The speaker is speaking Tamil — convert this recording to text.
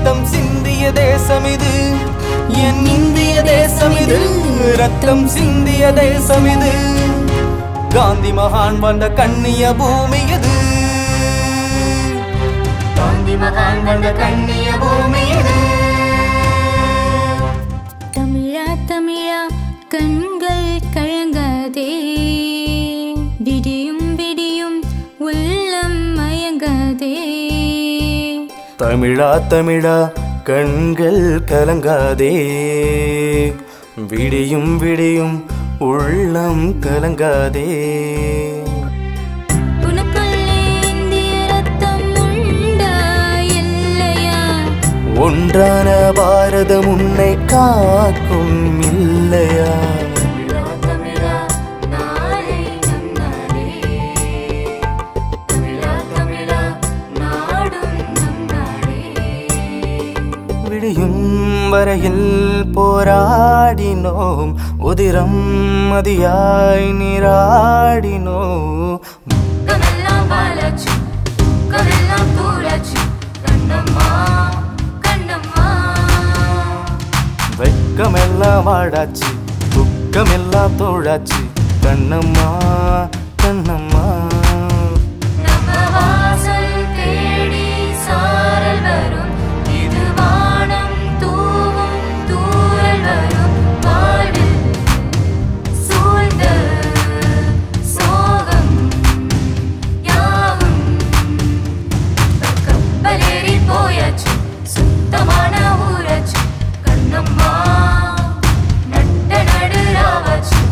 ரத்தம் சிந்திய தேசம் இது என் இந்திய தேசம் இது ரத்தம் சிந்திய தேசம் இது காந்தி மகான் வந்த கண்ணிய பூமி இது காந்தி மகான் வந்த கண்ணிய பூமி இது தமிழா தமிழா கண்கள் கழங்காதே விடியும் விடியும் உள்ளம் மயங்காதே தமிழா தமிழா கண்கள் கலங்காதே விடியும் விடியும் உள்ளம் கலங்காதே உனக்குள்ளே இந்திய ரத்தம் உண்டா இல்லையா ஒன்றான பாரதம் உன்னை காக்கும் இல்லையா தமிழா நாளை நம் நாடே தமிழா தமிழா நாடும் நம் நாடே விடியும் வரையில் போராடினோம் உதிரம் மதியாய் நீராடினோம் கமெல்லாம் வாழாச்சு கமெல்லாம் தூளாச்சு கண்ணம்மா கண்ணம்மா வெக்கமெல்லாம் ஆடாச்சு துக்கமெல்லாம் தோழாச்சு கண்ணம்மா கண்ணம்மா நம்ம வாசல் தேடி சாரல் வரும் இது வானம் தூவும் தூரல் வரும் வாழ்வில் சூழ்ந்த சோகம் யாவும் கப்பலேறி போயாச்சு சுத்தமான ஊராச்சு கண்ணம்மா நட்ட நடு ராவாச்சு